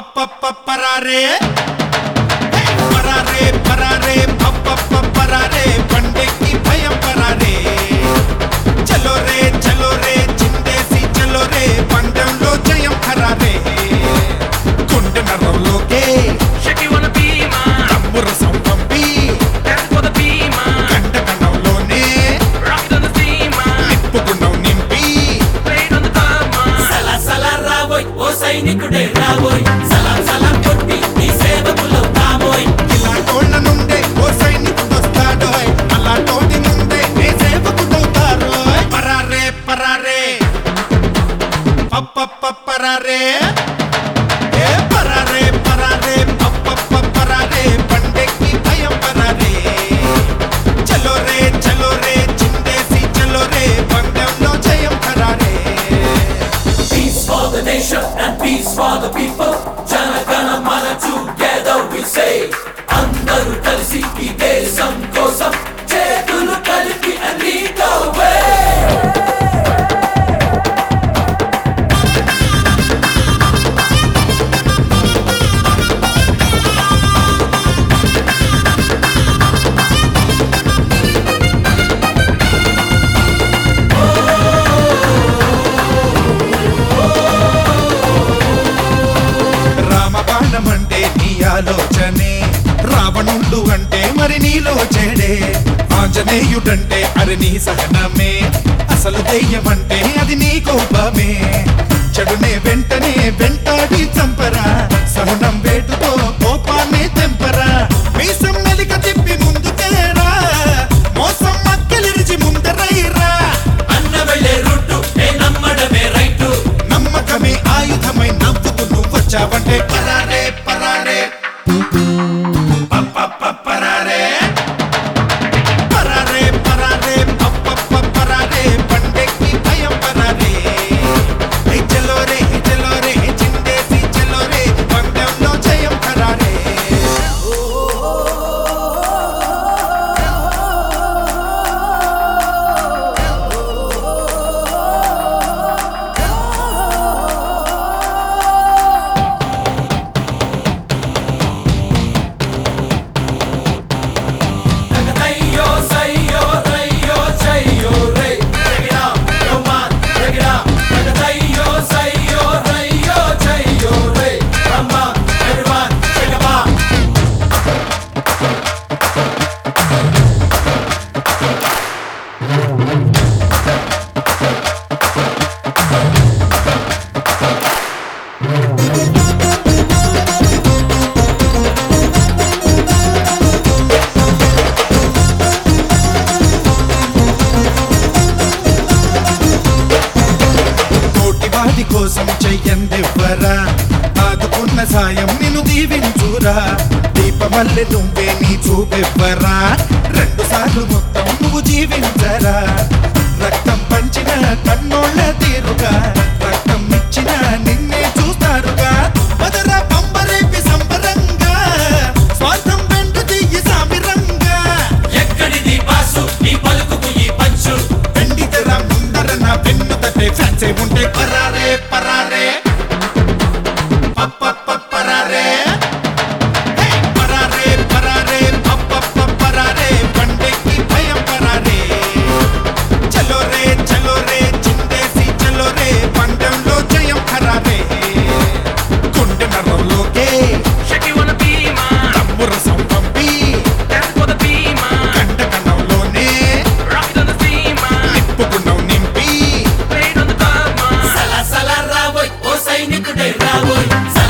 పప్పప్పరారే పరారే పరారే పప్పప్ప పరారే పండెక్కి భయం పరారే చలో రే చలో రే చిందేసి చలో రే పందెంలో జయం ఖరారే గుండె నరంలోకే Shake you wanna be mine, తమ్ము రసం పంపి dance for the be mine, కండ కణంలోనే rock it on the steam mine, నిప్పుకున్నావు నింపి play it on the thumb mine. సలా సలా రాబోయ్ ఓ సైనికుడే రాబోయ్ సలాం సలాం కొట్టి నీ సేవకులం కాబోయ్ ఇలా తోళ్ళ నుండే ఓ సైనికుడు వస్తాడోయ్ అలా తోటి నుండే ఏ సేవకుడవుతారోయ్ పరారే పరారే పప్పప్ప పరారే ఏ పరారే పరారే పప్పప్ప పరారే పండెక్కి భయం పరారే చలో రే చలో రే చిందేసి చలో రే పందెంలో జయం ఖరారే Peace for the nation and peace for the people జనగణ మన together we say అందరూ కలిసి ఈ దేశం కోసం చేతులు కలిపి and lead the way రామబాణం అంటే నీ ఆలోచనే రావణుడు అంటే మరి నీలో చెడే ఆంజనేయుడంటే అది నీ సహనమే అసలు దెయ్యం అంటే అది నీ కోపమే చెడునే వెంటనే వెంటాడి చంపరా సహనం వేటుతో కోపాన్ని తెంపరా మీసం మెలిక తిప్పి ముందుకేరా మోసం మక్కలిరిచి ముందరైరా అన్న వెళ్ళే రూటు ఏ నమ్మడమే రైటు నమ్మకమే ఆయుధమై నవ్వుతూ నువ్వు వచ్చావంటే పరారే పరారే పప్పప్ప పరారే పరారే పరారే పప్పప్ప పరారే పండెక్కి భయం పరారే హే చలో రే హే చలో రే హే చిందేసి చలో రే పందెంలో జయం ఖరారే Ayo, sayo, rayo, chayo, ray. Break it up, come on, break it up. Ayo, sayo, rayo, chayo, ray. Come on, everyone, shake it up. కోటి వాడి కోసం చెయ్యందివ్వరా ఆదుకున్న సాయం నిన్ను దీవించురా దీపమల్లె నువ్వే నీ చూపెవ్వరా రెండు సార్లు మొత్తం నువ్వు జీవించరా రక్తం పంచిన కన్నోళ్ళ తీరుగా రక్తం ఇచ్చిన నిన్నే చూస్తారుగా మదర పంబరేపి సంబరంగా స్వార్థం వెంట దిగి సామిరంగా ఎక్కడిది బాసు నీ పలుకుకు ఈ పంచు వెండి తెర ముందర నా వెన్ను తట్టే ఫ్యాన్సే ఉంటే పరారే పరారే పప్పప్ప పరారే హే! పరారే పరారే పప్పప్ప పరారే పండెక్కి భయం పరారే చలో రే చలో రే చిందేసి చలో రే పందెంలో జయం ఖరారే గుండె నరంలోకే Shake you wanna be mine, తమ్ము రసం పంపి dance for the be mine, కంట కణంలోనే rock it on the steam mine, నిప్పుకున్నావు నింపి play it on the thumb mine. సలా సలా రాబోయ్ oh సైనికుడే రాబోయ్